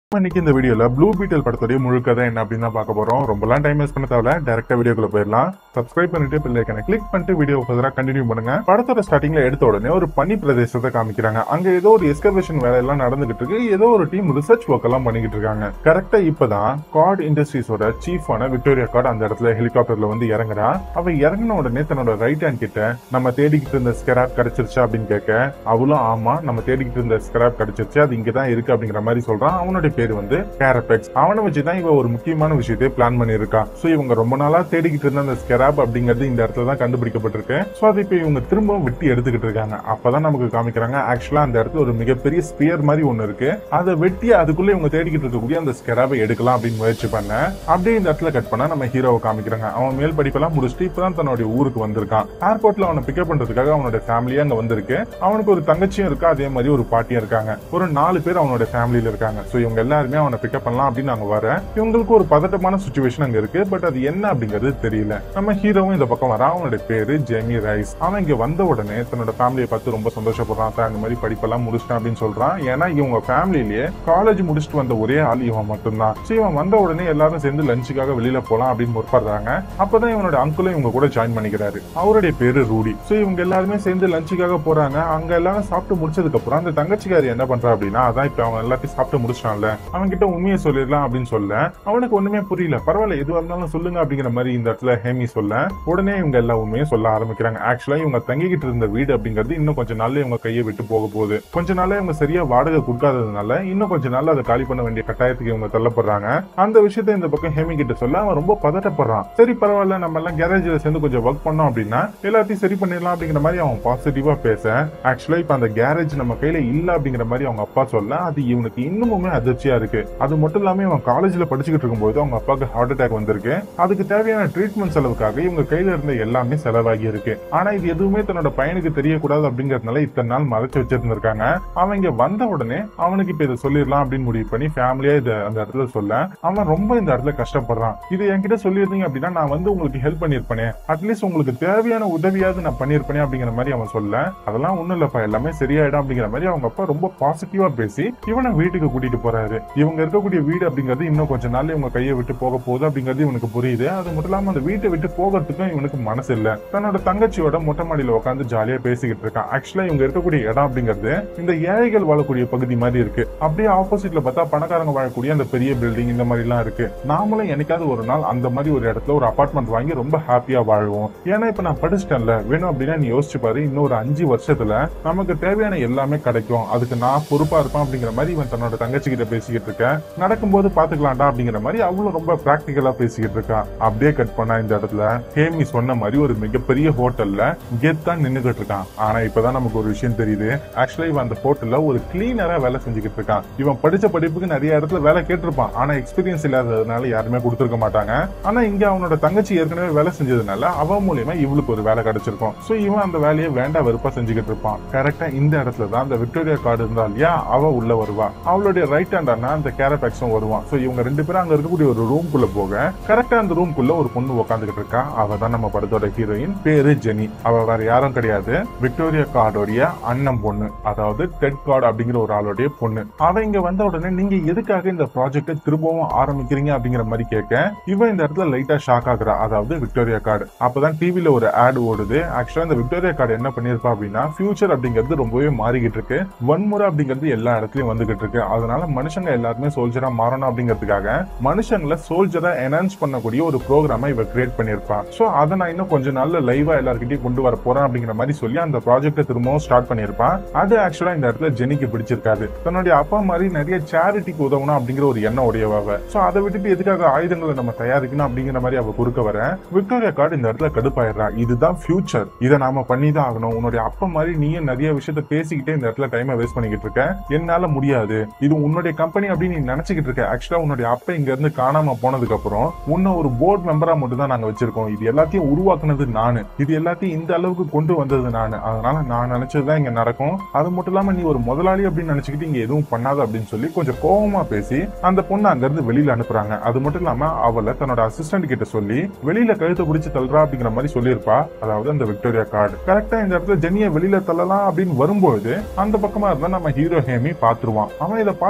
இன்னைக்கு இந்த வீடியோல ப்ளூ பீட்டல் படத்துடைய முழு கதை என்ன அப்படின்னு தான் பார்க்க போறோம் ரொம்பலாம் டைம் வேஸ்ட் பண்ண தேவையில்ல டேரக்டா வீடியோக்குள்ள போயிடலாம் சப்ஸ்கிரைப் பண்ணிட்டு பெல் ஐக்கனை கிளிக் பண்ணிட்டு வீடியோ ஃபர்தரா கண்டினியூ பண்ணுங்க படத்தோட ஸ்டார்டிங்ல எடுத்த உடனே ஒரு பனி பிரதேசத்தை காமிக்கிறாங்க அங்க ஏதோ ஒரு எஸ்கவேஷன் வேலையெல்லாம் நடந்துகிட்டு இருக்கு ஏதோ ஒரு டீம் ரிசர்ச் ஒர்க் எல்லாம் பண்ணிக்கிட்டு இருக்காங்க கரெக்டா இப்பதான் கார்ட் இண்டஸ்ட்ரீஸோட சீஃபான விக்டோரியா கார்டு அந்த இடத்துல ஹெலிகாப்டர்ல வந்து இறங்குறா அவ இறங்கின உடனே தன்னோட ரைட் ஹேண்ட் கிட்ட நம்ம தேடிக்கிட்டு இருந்த ஸ்கிராப் கிடைச்சிருச்சா அப்படின்னு கேட்க அவளும் ஆமா நம்ம தேடிக்கிட்டு இருந்த ஸ்கிராப் கிடைச்சிருச்சு அது இங்க தான் இருக்கு அப்படிங்கிற மாதிரி சொல்றான் அவனுடைய பேர் வந்து கேரபெக்ஸ் அவனை வச்சுதான் இவ ஒரு முக்கியமான விஷயத்தை பிளான் பண்ணியிருக்கா சோ இவங்க ரொம்ப நாளா தேடிக்கிட்டு இருந்த அந்த ஸ்கெராப் அப்படிங்கிறது இந்த இடத்துல தான் கண்டுபிடிக்கப்பட்டிருக்கு சோ அதை இப்ப இவங்க திரும்பவும் வெட்டி எடுத்துக்கிட்டு இருக்காங்க அப்பதான் நமக்கு காமிக்கிறாங்க ஆக்சுவலா அந்த இடத்துல ஒரு மிகப்பெரிய ஸ்பியர் மாதிரி ஒண்ணு இருக்கு அதை வெட்டி அதுக்குள்ள இவங்க தேடிக்கிட்டு இருக்கக்கூடிய அந்த ஸ்கெராபை எடுக்கலாம் அப்படின்னு முயற்சி பண்ண அப்படியே இந்த இடத்துல கட் பண்ணா நம்ம ஹீரோவை காமிக்கிறாங்க அவன் மேல் படிப்பெல்லாம் முடிச்சுட்டு இப்பதான் தன்னுடைய ஊருக்கு வந்திருக்கான் ஏர்போர்ட்ல அவனை பிக்கப் பண்றதுக்காக அவனோட ஃபேமிலியா அங்க வந்திருக்கு அவனுக்கு ஒரு தங்கச்சியும் இருக்கா அதே மாதிரி ஒரு பாட்டியும் இருக்காங்க ஒரு நாலு பேர் அவனோட ஃபேமிலியில இருக்காங்க சோ இவங்க எல்லாருமே அவனை பிக்கப் பண்ணலாம் அப்படின்னு நாங்க வர இவங்களுக்கு ஒரு பதட்டமான சுச்சுவேஷன் அங்க இருக்கு பட் அது என்ன அப்படிங்கிறது தெரியல நம்ம ஹீரோவும் இந்த பக்கம் வரான் அவனோட பேரு ஜெமி ரைஸ் அவன் இங்க வந்த உடனே தன்னோட ஃபேமிலியை பார்த்து ரொம்ப சந்தோஷப்படுறான் தான் இந்த மாதிரி படிப்பெல்லாம் முடிச்சிட்டான் அப்படின்னு சொல்றான் ஏன்னா இவங்க ஃபேமிலிலேயே காலேஜ் முடிச்சுட்டு வந்த ஒரே ஆள் இவன் மட்டும்தான் சோ இவன் வந்த உடனே எல்லாரும் சேர்ந்து லஞ்சுக்காக வெளியில போலாம் அப்படின்னு முற்படுறாங்க அப்பதான் இவனோட அங்குளும் இவங்க கூட ஜாயின் பண்ணிக்கிறாரு அவருடைய பேரு ரூடி சோ இவங்க எல்லாருமே சேர்ந்து லஞ்சுக்காக போறாங்க அங்க எல்லாரும் சாப்பிட்டு முடிச்சதுக்கு அப்புறம் அந்த தங்கச்சிக்காரி என்ன பண்றா அப்படின்னா அதான் இப்ப அவன் எல்லாத்தையும் சாப்பிட்டு முடிச்சிட்டான்ல அவன் கிட்ட உண்மையை சொல்லிடலாம் அப்படின்னு சொல்ல அவனுக்கு ஒண்ணுமே புரியல பரவாயில்ல எதுவா இருந்தாலும் சொல்லுங்க அப்படிங்கிற மாதிரி இந்த இடத்துல ஹேமி சொல்ல உடனே இவங்க எல்லா உண்மையும் சொல்ல ஆரம்பிக்கிறாங்க ஆக்சுவலா இவங்க தங்கிக்கிட்டு இருந்த வீடு அப்படிங்கிறது இன்னும் கொஞ்ச நாள்ல இவங்க கையை விட்டு போக போகுது கொஞ்ச நாள்ல இவங்க சரியா வாடகை கொடுக்காததுனால இன்னும் கொஞ்ச நாள்ல அதை காலி பண்ண வேண்டிய கட்டாயத்துக்கு இவங்க தள்ளப்படுறாங்க அந்த விஷயத்த இந்த பக்கம் ஹேமி கிட்ட சொல்ல அவன் ரொம்ப பதட்டப்படுறான் சரி பரவாயில்ல நம்ம எல்லாம் கேரேஜ்ல சேர்ந்து கொஞ்சம் ஒர்க் பண்ணோம் அப்படின்னா எல்லாத்தையும் சரி பண்ணிடலாம் அப்படிங்கிற மாதிரி அவன் பாசிட்டிவா பேச ஆக்சுவலா இப்ப அந்த கேரேஜ் நம்ம கையில இல்ல அப்படிங்கிற மாதிரி அவங்க அப்பா சொல்ல அது இவனுக்கு இன்னுமுமே அதிர்ச்சியா இருக்கு அது மட்டும் இல்லாம இவன் காலேஜ்ல படிச்சுக்கிட்டு இருக்கும்போது அவங்க அப்பாவுக்கு ஹார்ட் அட்டாக் வந்திருக்கு அதுக்கு தேவையான ட்ரீட்மெண்ட் செலவுக்காக இவங்க கையில இருந்த எல்லாமே செலவாகி இருக்கு ஆனா இது எதுவுமே தன்னோட பையனுக்கு தெரியக்கூடாது அப்படிங்கறதுனால இத்தனை நாள் மறைச்சு வச்சிருந்திருக்காங்க அவன் இங்க வந்த உடனே அவனுக்கு இப்ப இதை சொல்லிடலாம் அப்படின்னு முடிவு பண்ணி ஃபேமிலியா இதை அந்த இடத்துல சொல்ல அவன் ரொம்ப இந்த இடத்துல கஷ்டப்படுறான் இது என்கிட்ட சொல்லியிருந்தீங்க அப்படின்னா நான் வந்து உங்களுக்கு ஹெல்ப் பண்ணிருப்பேனே அட்லீஸ்ட் உங்களுக்கு தேவையான உதவியாவது நான் பண்ணிருப்பேனே அப்படிங்கிற மாதிரி அவன் சொல்ல அதெல்லாம் ஒண்ணும் இல்லப்பா எல்லாமே சரியாயிடும் அப்படிங்கிற மாதிரி அவங்க அப்பா ரொம்ப பாசிட்டிவா பேசி இவனை வீட்டுக்கு கூட்டிட்டு போறாரு இவங்க இருக்கக்கூடிய வீடு அப்படிங்கிறது இன்னும் கொஞ்ச நாள்ல இவங்க கையை விட்டு போக போகுது அப்படிங்கிறது இவனுக்கு புரியுது அது மட்டும் இல்லாம அந்த வீட்டை விட்டு போகிறதுக்கும் இவனுக்கு மனசு இல்ல தன்னோட தங்கச்சியோட மொட்டை மாடியில உட்காந்து ஜாலியா பேசிக்கிட்டு இருக்கான் ஆக்சுவலா இவங்க இருக்கக்கூடிய இடம் அப்படிங்கிறது இந்த ஏழைகள் வாழக்கூடிய பகுதி மாதிரி இருக்கு அப்படியே ஆப்போசிட்ல பார்த்தா பணக்காரங்க வாழக்கூடிய அந்த பெரிய பில்டிங் இந்த மாதிரி எல்லாம் இருக்கு நாமளும் என்னைக்காவது ஒரு நாள் அந்த மாதிரி ஒரு இடத்துல ஒரு அபார்ட்மெண்ட் வாங்கி ரொம்ப ஹாப்பியா வாழ்வோம் ஏன்னா இப்ப நான் படிச்சிட்டேன்ல வேணும் அப்படின்னா நீ யோசிச்சு பாரு இன்னும் ஒரு அஞ்சு வருஷத்துல நமக்கு தேவையான எல்லாமே கிடைக்கும் அதுக்கு நான் பொறுப்பா இருப்பேன் அப்படிங்கிற மாதிரி இவன் தன்னோட தங்கச்சி கிட்ட பேசிக்கிட்டு இருக்க நடக்கும்போது பாத்துக்கலாம்டா அப்படிங்கிற மாதிரி அவளும் ரொம்ப பிராக்டிக்கலா பேசிக்கிட்டு இருக்கா அப்படியே கட் பண்ணா இந்த இடத்துல ஹேமி சொன்ன மாதிரி ஒரு மிகப்பெரிய ஹோட்டல்ல கெத்தா நின்னுகிட்டு இருக்கான் ஆனா இப்பதான் நமக்கு ஒரு விஷயம் தெரியுது ஆக்சுவலா இவன் அந்த ஹோட்டல்ல ஒரு கிளீனரா வேலை செஞ்சுக்கிட்டு இருக்கான் இவன் படிச்ச படிப்புக்கு நிறைய இடத்துல வேலை கேட்டிருப்பான் ஆனா எக்ஸ்பீரியன்ஸ் இல்லாததுனால யாருமே கொடுத்துருக்க மாட்டாங்க ஆனா இங்க அவனோட தங்கச்சி ஏற்கனவே வேலை செஞ்சதுனால அவன் மூலியமா இவளுக்கு ஒரு வேலை கிடைச்சிருக்கும் சோ இவன் அந்த வேலையை வேண்டா வெறுப்பா செஞ்சுக்கிட்டு இருப்பான் கரெக்டா இந்த இடத்துல தான் அந்த விக்டோரியா கார்டு இருந்தா இல்லையா அவ உள்ள வருவா அவளுடைய ரைட் ஹேண்டான அந்த கேரபேக்ஸும் வருவான் சோ இவங்க ரெண்டு பேரும் அங்க இருக்கக்கூடிய ஒரு ரூம் குள்ள போக கரெக்டா அந்த ரூம் குள்ள ஒரு பொண்ணு உட்காந்துக்கிட்டு இருக்கா அவ தான் நம்ம படத்தோட ஹீரோயின் பேரு ஜெனி அவ வேற யாரும் கிடையாது விக்டோரியா கார்டோடைய அண்ணன் பொண்ணு அதாவது டெட் கார்டு அப்படிங்கிற ஒரு ஆளுடைய பொண்ணு அவ இங்க வந்த உடனே நீங்க எதுக்காக இந்த ப்ராஜெக்ட் திரும்பவும் ஆரம்பிக்கிறீங்க அப்படிங்கிற மாதிரி கேட்க இவன் இந்த இடத்துல லைட்டா ஷாக் ஆகுறா அதாவது விக்டோரியா கார்டு அப்பதான் டிவில ஒரு ஆட் ஓடுது ஆக்சுவலா இந்த விக்டோரியா கார்டு என்ன பண்ணிருப்பா அப்படின்னா ஃபியூச்சர் அப்படிங்கிறது ரொம்பவே மாறிக்கிட்டு இருக்கு வன்முறை அப்படிங்கிறது எல்லா இடத்துலயும் வந்துகிட்டு இருக்கு அதனால மனுஷங்க எல்லாருமே சோல்ஜரா மாறணும் அப்படிங்கிறதுக்காக மனுஷங்களை சோல்ஜரா என்ஹான்ஸ் பண்ணக்கூடிய ஒரு ப்ரோக்ராமை இவ கிரியேட் பண்ணிருப்பா சோ அதை நான் இன்னும் கொஞ்ச நாள்ல லைவா எல்லார்கிட்டயும் கொண்டு வர போறேன் அப்படிங்கிற மாதிரி சொல்லி அந்த ப்ராஜெக்ட்டை திரும்பவும் ஸ்டார்ட் பண்ணிருப்பான் அது ஆக்சுவலா இந்த இடத்துல ஜெனிக்கு பிடிச்சிருக்காது தன்னுடைய அப்பா மாதிரி நிறைய சேரிட்டிக்கு உதவணும் அப்படிங்கிற ஒரு எண்ணம் உடையவ சோ அதை விட்டுட்டு எதுக்காக ஆயுதங்களை நம்ம தயாரிக்கணும் அப்படிங்கிற மாதிரி அவ குறுக்க வர விக்டோரியா கார்டு இந்த இடத்துல கடுப்பாயிடுறா இதுதான் ஃபியூச்சர் இதை நாம பண்ணி தான் ஆகணும் உன்னுடைய அப்பா மாதிரி நீயும் நிறைய விஷயத்த பேசிக்கிட்டே இந்த இடத்துல டைமை வேஸ்ட் பண்ணிக்கிட்டு இருக்க என்னால முடியாது இது உன்னுடைய கம்பெனி அப்படின்னு நீ நினைச்சுக்கிட்டு இருக்க ஆக்சுவலா உன்னுடைய அப்பா இங்க இருந்து காணாம போனதுக்கு அப்புறம் உன்னை ஒரு போர்டு மெம்பரா மட்டும் தான் நாங்க வச்சிருக்கோம் இது எல்லாத்தையும் உருவாக்குனது நானு இது எல்லாத்தையும் இந்த அளவுக்கு கொண்டு வந்தது நானு அதனால நான் நினைச்சதுதான் இங்க நடக்கும் அது மட்டும் இல்லாம நீ ஒரு முதலாளி அப்படின்னு நினைச்சுக்கிட்டு இங்க எதுவும் பண்ணாத அப்படின்னு சொல்லி கொஞ்சம் கோவமா பேசி அந்த பொண்ணை அங்க இருந்து வெளியில அனுப்புறாங்க அது மட்டும் இல்லாம அவளை தன்னோட அசிஸ்டன்ட் கிட்ட சொல்லி வெளியில கழுத்தை பிடிச்சு தள்ளுறா அப்படிங்கிற மாதிரி சொல்லியிருப்பா அதாவது அந்த விக்டோரியா கார்டு கரெக்டா இந்த இடத்துல ஜெனியை வெளியில தள்ளலாம் அப்படின்னு வரும்போது அந்த பக்கமா இருந்தா நம்ம ஹீரோ ஹேமி பாத்துருவான் அவன் இதை பார்த்த உடனே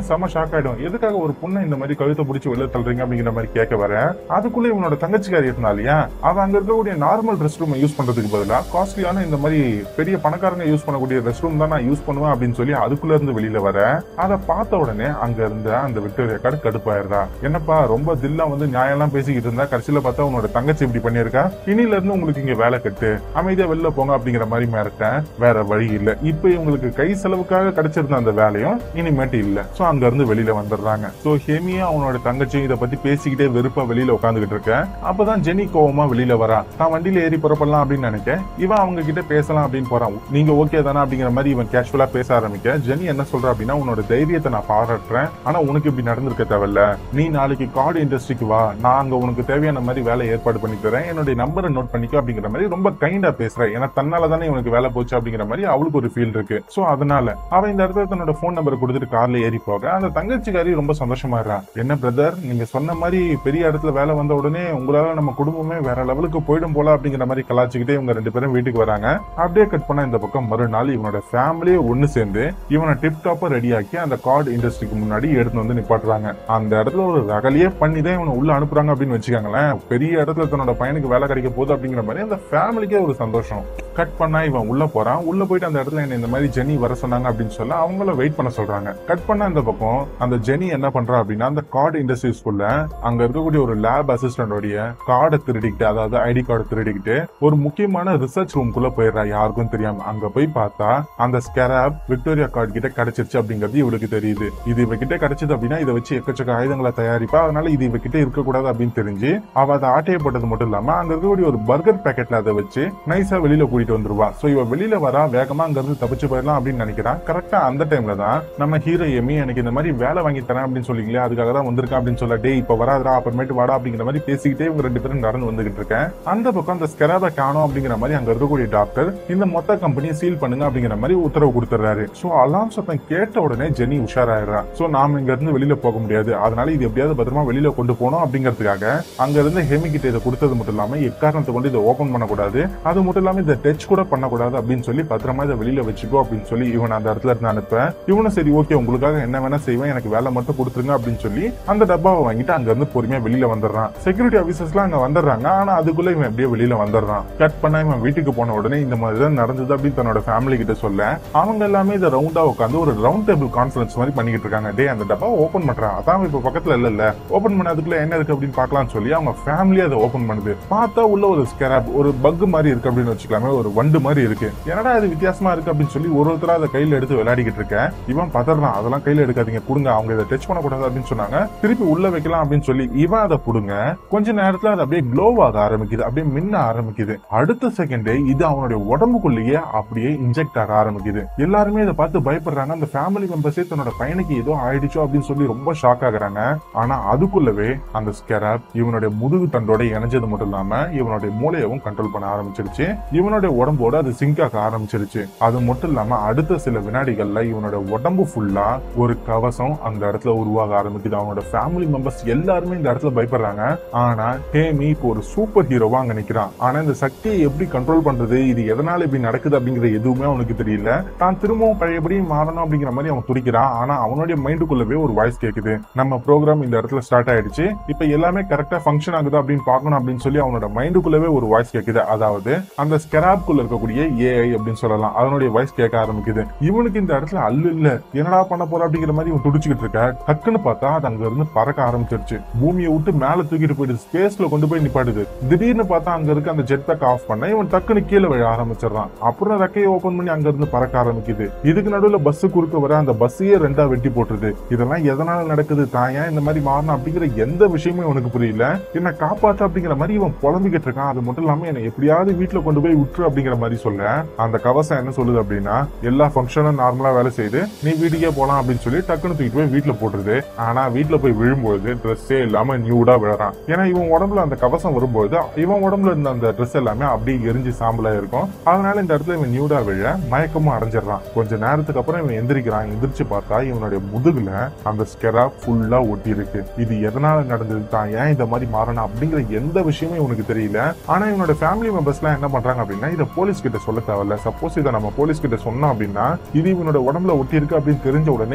செம ஷாக் ஆயிடும் எதுக்காக ஒரு பொண்ணை இந்த மாதிரி கழுத்தை பிடிச்சி வெளில தள்ளுறீங்க அப்படிங்கிற மாதிரி கேட்க வர அதுக்குள்ள இவனோட தங்கச்சிக்காரி இருந்தா இல்லையா அவ அங்க இருக்கக்கூடிய நார்மல் ரெஸ்ட் ரூம் யூஸ் பண்றதுக்கு பதிலா காஸ்ட்லியான இந்த மாதிரி பெரிய பணக்காரங்க யூஸ் பண்ணக்கூடிய ரெஸ்ட் ரூம் தான் நான் யூஸ் பண்ணுவேன் அப்படின்னு சொல்லி அதுக்குள்ள இருந்து வெளியில வர அதை பார்த்த உடனே அங்க இருந்த அந்த விக்டோரியா கார்டு கடுப்பாயிருந்தா என்னப்பா ரொம்ப தில்லா வந்து நியாயம் எல்லாம் பேசிக்கிட்டு இருந்தா கடைசியில பார்த்தா உன்னோட தங்கச்சி இப்படி பண்ணியிருக்கா இனில இருந்து உங்களுக்கு இங்க வேலை கட்டு அமைதியா வெளில போங்க அப்படிங்கிற மாதிரி மிரட்டேன் வேற வழி இல்ல இப்ப இவங்களுக்கு கை செலவுக்காக கிடைச்சிருந்த அந்த வேலையும் இனிமேட்டு இல்ல சோ அங்க இருந்து வெளியில வந்துடுறாங்க சோ ஹெமியா அவனோட தங்கச்சியும் இத பத்தி பேசிக்கிட்டே வெறுப்பா வெளியில உட்காந்துக்கிட்டு இருக்க அப்பதான் ஜெனி கோவமா வெளியில வரா நான் வண்டியில ஏறி புறப்படலாம் அப்படின்னு நினைக்க இவன் அவங்க கிட்ட பேசலாம் அப்படின்னு போறான் நீங்க ஓகே தானே அப்படிங்கிற மாதிரி இவன் கேஷுவலா பேச ஆரம்பிக்க ஜெனி என்ன சொல்றா அப்படின்னா உன்னோட தைரியத்தை நான் பாராட்டுறேன் ஆனா உனக்கு இப்படி நடந்திருக்க தேவையில்ல நீ நாளைக்கு கார்டு இண்டஸ்ட்ரிக்கு வா நான் அங்க உனக்கு தேவையான மாதிரி வேலை ஏற்பாடு பண்ணி தரேன் என்னுடைய நம்பரை நோட் பண்ணிக்கோ அப்படிங்கிற மாதிரி ரொம்ப கைண்டா பேசுறேன் ஏன்னா தன்னால தானே இவனுக்கு வேலை போச்சு அப்படிங்கிற மாதிரி அவளுக்கு ஒரு ஃபீல் இருக்கு சோ அதனால அவன் இந்த இடத்துல தன்னோட போன் நம்பர் கொடுத்துட்டு கார்ல ஏறி போக அந்த தங்கச்சிக்காரி ரொம்ப சந்தோஷமாயிடுறா என்ன பிரதர் நீங்க சொன்ன மாதிரி பெரிய இடத்துல வேலை வந்த உடனே உங்களால நம்ம குடும்பமே வேற லெவலுக்கு போயிடும் போல அப்படிங்கிற மாதிரி கலாச்சிக்கிட்டே இவங்க ரெண்டு பேரும் வீட்டுக்கு வராங்க அப்படியே கட் பண்ண இந்த பக்கம் மறுநாள் இவனோட ஃபேமிலியே ஒண்ணு சேர்ந்து இவனை டிப் டாப்பா ரெடியாக்கி அந்த கார்டு இண்டஸ்ட்ரிக்கு முன்னாடி எடுத்து வந்து நிப்பாட்டுறாங்க அந்த இடத்துல ஒரு ரகலையே பண்ணி தான் இவனை உள்ள அனுப்புறாங்க அப்படின்னு வச்சுக்கோங்களேன் பெரிய இடத்துல தன்னோட பையனுக்கு வேலை கிடைக்க போகுது அப்படிங்கிற மாதிரி அந்த ஃபேமிலிக்கே ஒரு சந்தோஷம் கட் பண்ணா இவன் உள்ள போறான் உள்ள போயிட்டு அந்த இடத்துல என்ன இந்த மாதிரி ஜெனி வர சொன்னாங்க அப்படின்னு சொல்ல அவங்கள வெயிட் பண்ண சொல்றாங்க கட் பண்ண அந்த பக்கம் அந்த ஜெனி என்ன பண்றா அப்படின்னா அந்த கார்டு இண்டஸ்ட்ரீஸ்குள்ள அங்க இருக்கக்கூடிய ஒரு லேப் அசிஸ்டன்டோடைய கார்டை திருடிக்கிட்டு அதாவது ஐடி கார்டு திருடிக்கிட்டு ஒரு முக்கியமான ரிசர்ச் ரூம்குள்ள போயிடுறா யாருக்கும் தெரியாம அங்க போய் பார்த்தா அந்த ஸ்கேராப் விக்டோரியா கார்டு கிட்ட கிடைச்சிருச்சு அப்படிங்கிறது இவளுக்கு தெரியுது இது இவகிட்ட கிடைச்சது அப்படின்னா இதை வச்சு எக்கச்சக்க ஆயுதங்களை தயாரிப்பா அதனால இது இவகிட்ட இருக்கக்கூடாது அப்படின்னு தெரிஞ்சு அவ அதை ஆட்டையப்பட்டது மட்டும் இல்லாம அங்க இருக்கக்கூடிய ஒரு பர்கர் பேக்கெட்ல அதை வச்சு நைஸா வெளியில கூட்டிட்டு வந்துருவா சோ இவ வெளியில வரா வேகமா அங்க இருந்து தப்பிச்சு போயிடலாம் அப்படின்னு நினைக்கிறான் கரெக்டா அந்த டைம்ல தான் நம்ம ஹீரோ எமி எனக்கு இந்த மாதிரி வேலை வாங்கி தரேன் அப்படின்னு சொல்லிங்களே அதுக்காக தான் வந்திருக்கேன் அப்படின்னு சொல்ல டே இப்ப வராதரா அப்புறமேட்டு வாடா அப்படிங்கிற மாதிரி பேசிக்கிட்டே இவங்க ரெண்டு பேரும் நடந்து வந்துகிட்டு இருக்கேன் அந்த பக்கம் அந்த ஸ்கெராபை காணும் அப்படிங்கிற மாதிரி அங்க இருக்கக்கூடிய டாக்டர் இந்த மொத்த கம்பெனியை சீல் பண்ணுங்க அப்படிங்கிற மாதிரி உத்தரவு கொடுத்துறாரு சோ அலாம் சத்தம் கேட்ட உடனே ஜெனி உஷாராயிடுறா சோ நாம இங்க இருந்து வெளியில போக முடியாது அதனால இது எப்படியாவது பத்திரமா வெளியில கொண்டு போகணும் அப்படிங்கிறதுக்காக அங்க இருந்து ஹெமி கிட்ட இதை கொடுத்தது மட்டும் இல்லாம எக்காரணத்தை கொண்டு இதை ஓபன் பண்ணக்கூடாது அது மட்டும் இல்லாம இதை டச் கூட பண்ணக்கூடாது அப்படின்னு சொல்லி பத்திரமா இதை வெளியில வச்சுக்கோ அப்படின்னு சொல்லி இவன் அந்த இடத்துல இருந்து அனுப்ப இவனும் சரி ஓகே உங்களுக்காக என்ன வேணா செய்வேன் எனக்கு வேலை மட்டும் கொடுத்துருங்க அப்படின்னு சொல்லி அந்த டப்பாவை வாங்கிட்டு அங்க இருந்து பொறுமையா வெளியில வந்துடுறான் செக்யூரிட்டி ஆபீசர்ஸ்லாம் அங்க வந்துடுறாங்க ஆனா அதுக்குள்ள இவன் எப்படியே வெளியில வந்துடுறான் கட் பண்ணா இவன் வீட்டுக்கு போன உடனே இந்த மாதிரி தான் நடந்தது அப்படின்னு தன்னோட ஃபேமிலி கிட்ட சொல்ல அவங்க எல்லாமே இதை ரவுண்டா உட்காந்து ஒரு ரவுண்ட் டேபிள் கான்ஃபரன்ஸ் மாதிரி பண்ணிக்கிட்டு இருக்காங்க டே அந்த டப்பா ஓபன் பண்றான் அதான் இப்ப பக்கத்துல இல்ல இல்ல ஓபன் பண்ணதுக்குள்ள என்ன இருக்கு அப்படின்னு பார்க்கலாம்னு சொல்லி அவங்க ஃபேமிலியே அதை ஓபன் பண்ணுது பார்த்தா உள்ள ஒரு ஸ்கேராப் ஒரு பக் மாதிரி இருக்கு அப்படின்னு வச்சுக்கலாமே ஒரு வண்டு மாதிரி இருக்கு என்னடா இது வித்தியாசமா இருக்கு அப்படின்னு சொல்லி ஒரு ஒருத்தரா அதை கையில எடுத்து விளையாடிக்கிட்டு இருக்கேன் இவன் பதறான் அதெல்லாம் கையில எடுக்காதீங்க கொடுங்க அவங்க இதை டச் பண்ணக்கூடாது அப்படின்னு சொன்னாங்க திருப்பி உள்ள வைக்கலாம் அப்படின்னு சொல்லி இவன் அதை புடுங்க கொஞ்ச நேரத்துல அது அப்படியே க்ளோ ஆக ஆரம்பிக்குது அப்படியே மின்ன ஆரம்பிக்குது அடுத்த செகண்டே இது அவனுடைய உடம்புக்குள்ளேயே அப்படியே இன்ஜெக்ட் ஆக ஆரம்பிக்குது எல்லாருமே இதை பார்த்து பயப்படுறாங்க அந்த ஃபேமிலி மெம்பர்ஸே தன்னோட பையனுக்கு ஏதோ ஆயிடுச்சோ அப்படின்னு சொல்லி ரொம்ப ஷாக் ஆகுறாங்க ஆனா அதுக்குள்ளவே அந்த ஸ்கெராப் இவனுடைய முதுகு தண்டோட இணைஞ்சது மட்டும் இல்லாம இவனுடைய மூளையவும் கண்ட்ரோல் பண்ண ஆரம்பிச்சிருச்சு இவனுடைய உடம்போட அது சிங்க் ஆக ஆரம்பிச்சிருச்சு அது மட்டும் இல்லாம அடுத்த சில வினாடிகள்ல இவனோட உடம்பு ஃபுல்லா ஒரு கவசம் அந்த இடத்துல உருவாக ஆரம்பிக்குது அவனோட ஃபேமிலி மெம்பர்ஸ் எல்லாருமே இந்த இடத்துல பயப்படுறாங்க ஆனா ஹேமி இப்போ ஒரு சூப்பர் ஹீரோவா அங்க நிக்கிறான் ஆனா இந்த சக்தியை எப்படி கண்ட்ரோல் பண்றது இது எதனால இப்படி நடக்குது அப்படிங்கிற எதுவுமே அவனுக்கு தெரியல தான் திரும்பவும் பழையபடி மாறணும் அப்படிங்கிற மாதிரி அவன் துடிக்கிறான் ஆனா அவனுடைய மைண்டுக்குள்ளவே ஒரு வாய்ஸ் கேக்குது நம்ம ப்ரோக்ராம் இந்த இடத்துல ஸ்டார்ட் ஆயிடுச்சு இப்ப எல்லாமே கரெக்டா ஃபங்க்ஷன் ஆகுது அப்படின்னு பார்க்கணும் அப்படின்னு சொல்லி அவனோட மைண்டுக்குள்ளவே ஒரு வாய்ஸ் கேக்குது அதாவது அந்த ஸ்கெராப்குள்ள இருக்கக்கூடிய ஏஐ அப்படின்னு சொல்லலாம் அதனுடைய வாய்ஸ் கேட்க ஆரம்பிக்குது இவனுக்கு இந்த இடத்துல அல்லு இல்ல என்னடா பண்ண போற அப்படிங்கிற மாதிரி இவன் துடிச்சுக்கிட்டு இருக்க டக்குன்னு பார்த்தா அது அங்க இருந்து பறக்க ஆரம்பிச்சிருச்சு பூமியை விட்டு மேல தூக்கிட்டு போயிட்டு ஸ்பேஸ்ல கொண்டு போய் நிப்பாடுது திடீர்னு பார்த்தா அங்க இருக்க அந்த ஜெட் பேக் ஆஃப் பண்ண இவன் டக்குன்னு கீழே விழ ஆரம்பிச்சிடறான் அப்புறம் ரெக்கையை ஓபன் பண்ணி அங்க இருந்து பறக்க ஆரம்பிக்குது இதுக்கு நடுவுல பஸ் குறுக்க வர அந்த பஸ்ஸையே ரெண்டா வெட்டி போட்டுருது இதெல்லாம் எதனால நடக்குது தான் ஏன் இந்த மாதிரி மாறணும் அப்படிங்கிற எந்த விஷயமும் இவனுக்கு புரியல என்ன காப்பாத்து அப்படிங்கிற மாதிரி இவன் புலம்பிக்கிட்டு இருக்கான் அது மட்டும் இல்லாம என்ன எப்படியாவது வீட்டுல கொண்டு போய் விட்டுரு அப்படிங்கிற மாதிரி சொல்ல அந்த கவசம் என்ன சொல்லுது அப்படின்னா எல்லா ஃபங்க்ஷனும் நார்மலா வேலை செய்யுது நீ வீட்டுக்கே போலாம் அப்படின்னு சொல்லி டக்குன்னு தூக்கிட்டு போய் வீட்டுல போட்டுருது ஆனா வீட்டுல போய் விழும்போது ட்ரெஸ்ஸே இல்லாம நியூடா விழறான் ஏன்னா இவன் உடம்புல அந்த கவசம் வரும்போது இவன் உடம்புல இருந்த அந்த ட்ரெஸ் எல்லாமே அப்படியே எரிஞ்சு சாம்பலா இருக்கும் அதனால இந்த இடத்துல இவன் நியூடா விழ மயக்கமும் அடைஞ்சிடறான் கொஞ்ச நேரத்துக்கு அப்புறம் இவன் எந்திரிக்கிறான் எந்திரிச்சு பார்த்தா இவனுடைய முதுகுல அந்த ஸ்கெரா ஃபுல்லா ஒட்டி இருக்கு இது எதனால நடந்தது தான் ஏன் இந்த மாதிரி மாறணும் அப்படிங்கிற எந்த விஷயமும் இவனுக்கு தெரியல ஆனா இவனோட ஃபேமிலி மெம்பர்ஸ் எல்லாம் என்ன பண்றாங்க அப்படின்னா இதை போலீஸ் கிட்ட சொல்ல தேவையில்ல சப்போஸ் இதை நம்ம போலீஸ் கிட்ட சொன்னோம் அப்படின்னா இது இவனோட உடம்புல ஒட்டி இருக்கு அப்படின்னு தெரிஞ்ச உடனே இவனை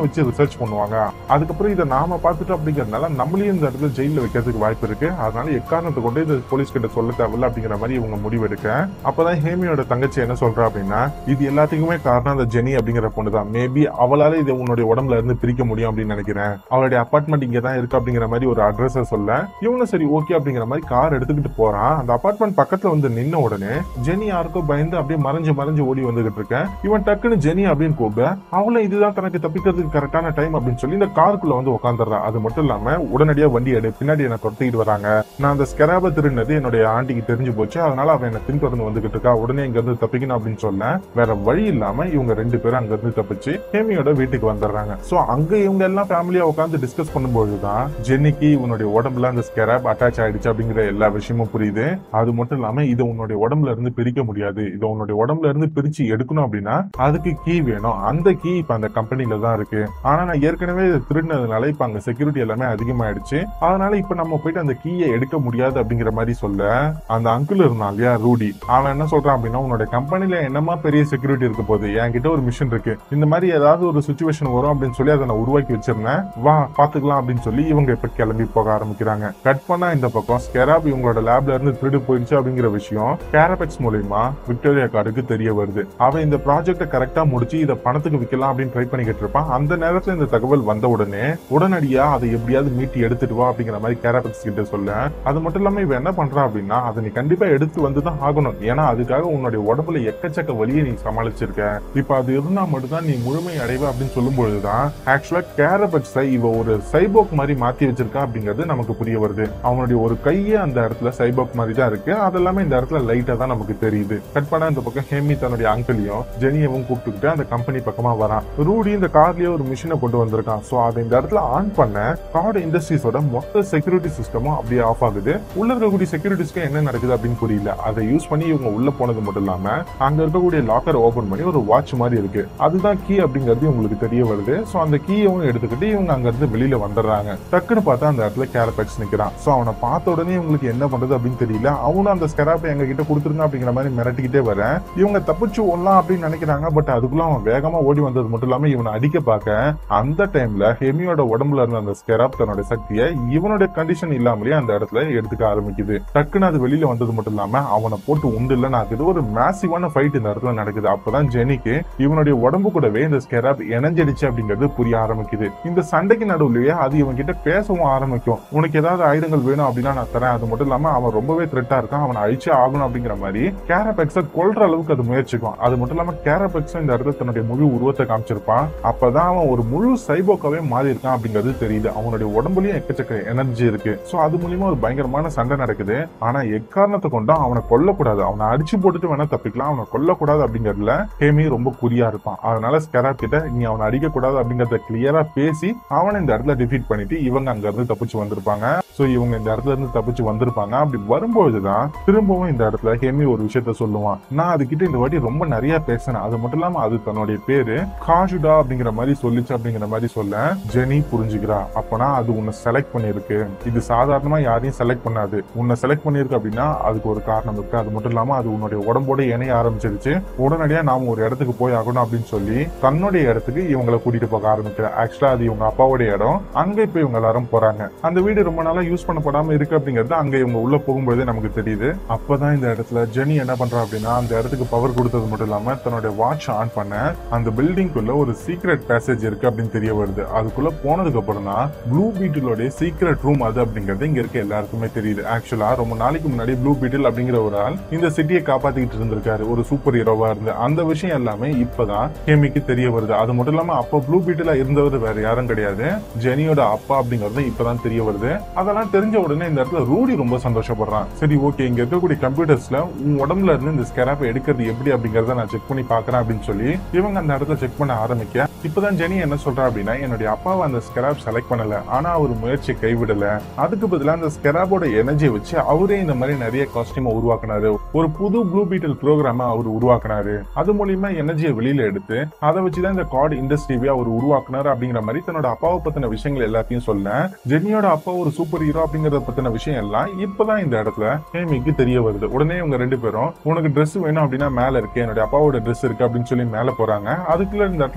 வச்சு ரிசர்ச் பண்ணுவாங்க அதுக்கப்புறம் இதை நாம பார்த்துட்டோம் அப்படிங்கறதுனால நம்மளையும் இந்த இடத்துல ஜெயில வைக்கிறதுக்கு வாய்ப்பு இருக்கு அதனால எக்காரணத்தை கொண்டு இது போலீஸ் கிட்ட சொல்ல தேவையில்ல அப்படிங்கிற மாதிரி இவங்க முடிவெடுக்க அப்பதான் ஹேமியோட தங்கச்சி என்ன சொல்றா அப்படின்னா இது எல்லாத்துக்குமே காரணம் அந்த ஜெனி அப்படிங்கிற பொண்ணு தான் மேபி அவளால இதை உன்னுடைய உடம்புல இருந்து பிரிக்க முடியும் அப்படின்னு நினைக்கிறேன் அவளுடைய அபார்ட்மெண்ட் இங்க தான் இருக்கு அப்படிங்கிற மாதிரி ஒரு அட்ரஸ் சொல்ல இவனும் சரி ஓகே அப்படிங்கிற மாதிரி கார் எடுத்துக்கிட்டு போறான் அந்த அபார்ட்மெண்ட் பக்கத்துல வந்து நின்ன உடனே ஜெனி யாருக்கோ பயந்து அப்படியே மறைஞ்சு மறைஞ்சு ஓடி வந்துகிட்டு இருக்கேன் இவன் டக்குன்னு ஜெனி அப்படின்னு கூப்பிட அவளும் இதுதான் தனக்கு தப்பிக்கிறதுக்கு கரெக்டான டைம் அப்படின்னு சொல்லி இந்த காருக்குள்ள வந்து உட்காந்துடுறான் அது மட்டும் இல்லாம உடனடியா வண்டி எடு பின்னாடி என்ன துரத்திக்கிட்டு வராங்க நான் அந்த ஸ்கெராப திருடினது என்னுடைய ஆண்டிக்கு தெரிஞ்சு போச்சு அதனால அவன் என்ன பின்தொடர்ந்து வந்துகிட்டு இருக்கா உடனே இங்க இருந்து தப்பிக்கணும் அப்படின்னு சொல்ல வேற வழி இல்லாம இவங்க ரெண்டு பேரும் அங்க இருந்து தப்பிச்சு ஹேமியோட வீட்டுக்கு வந்துடுறாங்க சோ அங்க இவங்க எல்லாம் ஃபேமிலியா உட்காந்து டிஸ்கஸ் பண்ணும்போதுதான் ஜென்னிக்கு இவனுடைய உடம்புல அந்த ஸ்கெராப் அட்டாச் ஆயிடுச்சு அப்படிங்கிற எல்லா விஷயமும் புரியுது அது மட்டும் இல்லாம இதை உன்னுடைய உடம்புல இருந்து பிரிக்க முடியாது இதை உன்னுடைய உடம்புல இருந்து பிரிச்சு எடுக்கணும் அப்படின்னா அதுக்கு கீ வேணும் அந்த கீ இப்ப அந்த கம்பெனில தான் இருக்கு ஆனா நான் ஏற்கனவே இதை திருடினதுனால இப்ப அங்க செக்யூரிட்டி எல்லாமே அதிகமாயிடுச்சு அதனால இப்ப நம்ம போயிட்டு அந்த கீயை எடுக்க முடியாது அப்படிங்கிற மாதிரி சொல்ல அந்த அங்கிள் இருந்தான் இல்லையா ரூடி அவன் என்ன சொல்றான் அப்படின்னா உன்னோட கம்பெனில என்னமா பெரிய செக்யூரிட்டி இருக்க போகுது என்கிட்ட ஒரு மிஷின் இருக்கு இந்த மாதிரி ஏதாவது ஒரு சுச்சுவேஷன் வரும் அப்படின்னு சொல்லி அதை நான் உருவாக்கி வச்சிருந்தேன் வா பாத்துக்கலாம் அப்படின்னு சொல்லி இவங்க இப்ப கிளம்பி போக ஆரம்பிக்கிறாங்க கட் பண்ணா இந்த பக்கம் ஸ்கெராப் இவங்களோட லேப்ல இருந்து திருடு போயிடுச்சு அப்படிங்கிற விஷயம் கேரபெக்ஸ் மூலியமா விக்டோரியா கார்டுக்கு தெரிய வருது அவன் இந்த ப்ராஜெக்ட கரெக்டா முடிச்சு இதை பணத்துக்கு விற்கலாம் அப்படின்னு ட்ரை பண்ணிக்கிட்டு இருப்பான் அந்த நேரத்துல இந்த தகவல் வந்த உடனே உடனடியா அதை எப்படியாவது மீட்டி எடுத்துட்டு வா அப்படிங்கிற மாதிரி கேரபெக்ஸ் கிட்ட சொல்ல அது மட்டும் இல்லாம இவன் என்ன பண்றான் அப்படின்னா அதை நீ கண்டிப்பா எடுத்து வந்துதான் ஆகணும் ஏன்னா அதுக்காக உன்னுடைய உடம்புல எக்கச்சக்க வலியை நீ சமாளிச்சிருக்க இப்ப அது இருந்தா மட்டும்தான் நீ முழுமை அடைவ அப்படின்னு சொல்லும் பொழுதுதான் ஆக்சுவலா கேரபெக்ஸை இவ ஒரு சைபோக் மாதிரி மாத்தி வச்சிருக்கா அப்படிங்கிறது நமக்கு புரிய வருது அவனுடைய ஒரு கையே அந்த இடத்துல சைபோக் மாதிரி தான் இருக்கு அதெல்லாமே இந்த இடத்துல லைட்டா தான் நமக்கு தெரியுது கட் பண்ண இந்த பக்கம் ஹேமி தன்னுடைய அங்கிளையும் ஜெனியவும் கூப்பிட்டுக்கிட்டு அந்த கம்பெனி பக்கமா வரான் ரூடி இந்த கார்லயே ஒரு மிஷினை கொண்டு வந்திருக்கான் சோ அதை இந்த இடத்துல ஆன் பண்ண கார்டு இண்டஸ்ட்ரீஸோட மொத்த செக்யூரிட்டி சிஸ்டமும் அப்படியே ஆஃப் ஆகுது உள்ள இருக்கக்கூடிய செக்யூரிட்டிஸ்க்கு என்ன நடக்குது அப்படின்னு புரியல அதை யூஸ் பண்ணி இவங்க உள்ள போனது மட்டும் இல்லாம அங்க இருக்கக்கூடிய லாக்கர் ஓபன் பண்ணி ஒரு வாட்ச் மாதிரி இருக்கு அதுதான் கீ அப்படிங்கிறது உங்களுக்கு தெரிய வருது சோ அந்த கீயவும் எடுத்துக்கிட்டு இவங்க அங்க இருந்து வெளியில வந்துடுறாங்க டக்குன்னு பார்த்தா அந்த இடத்துல கேரபெக்ஸ் நிக்கிறான் சோ அவனை பார்த்த உடனே இவங்களுக்கு என்ன பண்றது அப்படின்னு தெரியல அவனும் அந்த ஸ்கெராப்பை எங்க கிட்ட கொடுத்துருங்க அப்படிங்கிற மாதிரி மிரட்டிக்கிட்டே வரேன் இவங்க தப்பிச்சு ஓடலாம் அப்படின்னு நினைக்கிறாங்க பட் அதுக்குள்ள அவன் வேகமா ஓடி வந்தது மட்டும் இல்லாம இவனை அடிக்க பார்க்க அந்த டைம்ல ஹெமியோட உடம்புல இருந்த அந்த ஸ்கெராப் தன்னோட சக்தியை இவனுடைய கண்டிஷன் இல்லாமலேயே அந்த இடத்துல எடுத்துக்க ஆரம்பிக்குது டக்குன்னு அது வெளியில வந்தது மட்டும் இல்லாம அவனை போட்டு உண்டு இல்லைன்னு ஆகுது ஒரு மேசிவான ஃபைட் இந்த இடத்துல நடக்குது அப்பதான் ஜெனிக்கு இவனுடைய உடம்பு கூடவே இந்த ஸ்கெராப் இணைஞ்சிடுச்சு அப்படிங்கிறது புரிய ஆரம்பிக்குது இந்த சண்டைக்கு நடுவுலயே அது இவன் கிட்ட பேசவும் ஆரம்பிக்கும் உனக்கு ஏதாவது ஆயுதங்கள் வேணும் அப்படின்னா நான் தரேன் அது மட்டும் இல்லாம அவன் ரொம்பவே த்ரெட்டா இருக்கான் அவனை அழிச்சே ஆகணும் அப்படிங்கிற மாதிரி கேரபெக்ஸ கொல்ற அளவுக்கு அது முயற்சிக்கும் அது மட்டும் இல்லாம கேரபெக்ஸும் இந்த இடத்துல தன்னுடைய முழு உருவத்தை காமிச்சிருப்பான் அப்பதான் அவன் ஒரு முழு சைபோக்காவே மாறி இருக்கான் அப்படிங்கிறது தெரியுது அவனுடைய உடம்புலயும் எக்கச்சக்க எனர்ஜி இருக்கு சோ அது மூலியமா ஒரு பயங்கரமான சண்டை நடக்குது ஆனா எக்காரணத்தை கொண்டும் அவனை கொல்லக்கூடாது அவனை அடிச்சு போட்டுட்டு வேணா தப்பிக்கலாம் அவனை கொல்லக்கூடாது அப்படிங்கறதுல ஹேமி ரொம்ப குறியா இருப்பான் அதனால ஸ்கெராப் கிட்ட நீ அவனை அடிக்க கூடாது அப்படிங்கறத கிளியரா பேசி அவனை இந்த இடத்துல டிஃபீட் பண்ணிட்டு இவங்க அங்க இருந்து தப்பிச்சு வந்திருப்பாங்க சோ இவங்க இந்த இடத்துல இருந்து தப்பிச்சு வந்திருப்பாங்க அப்படி வரும்பொழுதுதான் திரும்பவும் இந்த இடத்துல ஹேமி ஒரு விஷயத்த சொல்லுவான் நான் அதுகிட்ட இந்த வாட்டி ரொம்ப நிறைய பேசினேன் அது மட்டும் இல்லாம அது தன்னுடைய பேரு காஜுடா அப்படிங்கிற மாதிரி சொல்லிச்சு அப்படிங்கிற மாதிரி சொல்ல ஜெனி புரிஞ்சுக்கிறா அப்பனா அது உன்னை செலக்ட் பண்ணிருக்கு இது சாதாரணமா யாரையும் செலக்ட் பண்ணாது உன்னை செலக்ட் பண்ணிருக்கு அப்படின்னா அதுக்கு ஒரு காரணம் இருக்கு அது மட்டும் இல்லாம அது உன்னுடைய உடம்போட இணைய ஆரம்பிச்சிருச்சு உடனடியா நாம ஒரு இடத்துக்கு போய் ஆகணும் அப்படின்னு சொல்லி தன்னுடைய இடத்துக்கு இவங்களை கூட்டிட்டு போக ஆரம்பிக்கிறா ஆக்சுவலா அது இவங்க அப்பாவுடைய இடம் அங்க இப்ப இவங்க எல்லாரும் போறாங்க அந்த வீடு ரொம்ப நாளா யூஸ் பண்ணப்படாம இருக்கு அப்படிங்கிறது அங்க இவங்க உள்ள போகும்போதே நமக்கு தெரியுது அப்பதான் இந்த இடத்துல ஜெனி என்ன பண்றா அப்படின்னா அந்த இடத்துக்கு பவர் கொடுத்தது மட்டும் இல்லாம தன்னுடைய வாட்ச் ஆன் பண்ண அந்த பில்டிங்குள்ள ஒரு சீக்ரெட் பேசேஜ் இருக்கு அப்படின்னு தெரிய வருது அதுக்குள்ள போனதுக்கு அப்புறம் தான் ப்ளூ பீட்டிலோட சீக்ரெட் ரூம் அது அப்படிங்கிறது இங்க இருக்க எல்லாருக்குமே தெரியுது ஆக்சுவலா ரொம்ப நாளைக்கு முன்னாடி ப்ளூ பீட்டில் அப்படிங்கிற ஒரு ஆள் இந்த சிட்டியை காப்பாத்திக்கிட்டு இருந்திருக்காரு ஒரு சூப்பர் ஹீரோவா இருந்து அந்த விஷயம் எல்லாமே இப்பதான் ஹேமிக்கு தெரிய வருது அது மட்டும் இல்லாம அப்ப ப்ளூ பீட்டில இருந்தவர் வேற யாரும் கிடையாது ஜெனியோட அப்பா அப்படிங்கறது இப்பதான் தெரிய வருது அதெல்லாம் தெரிஞ்ச உடனே இந்த இடத்துல ரூடி ரொம்ப சந்தோஷப்படுறான் சரி ஓகே இங்க இருக்கக்கூடிய கம்ப்யூட்டர்ஸ்ல உன் உடம்புல இருந்து இந்த ஸ்கெராப்பை எடுக்கிறது எப்படி அப்படிங்கறத நான் செக் பண்ணி பாக்குறேன் அப்படின்னு சொல்லி இவங்க அந்த இடத்துல செக் பண்ண ஆரம்பிக்க இப்பதான் ஜெனி என்ன சொல்றா அப்படின்னா என்னுடைய அப்பாவை அந்த ஸ்கெராப் செலக்ட் பண்ணல ஆனா அவர் முயற்சி கைவிடல அதுக்கு பதிலா அந்த ஸ்கெராப்போட எனர்ஜி வச்சு அவரே இந்த மாதிரி நிறைய காஸ்டியூம் உருவாக்குனாரு ஒரு புது ப்ளூ பீட்டல் ப்ரோக்ராம அவர் உருவாக்குனாரு அது மூலியமா எனர்ஜியை வெளியில எடுத்து அதை வச்சுதான் இந்த கார்டு இண்டஸ்ட்ரியை அவர் உருவாக்குனாரு அப்படிங்கிற மாதிரி தன்னோட அப்பாவை பத்தின விஷயங்கள் எல்லாத்தையும் சொல்ல ஜெனியோட அப்பா ஒரு சூப்பர் ஹீரோ அப்படிங்கறத பத்தின விஷயம் எல்லாம் இப்பதான் இந்த இடத்துல ஹேமிக்கு தெரிய வருது உடனே இவங்க ரெண்டு பேரும் உனக்கு Dress வேணும் அப்படின்னா மேல இருக்கு என்னுடைய அப்பாவோட Dress இருக்கு அப்படின்னு சொல்லி மேல போறாங்க அதுக்குள்ள இந்த இடத்துல ரூடி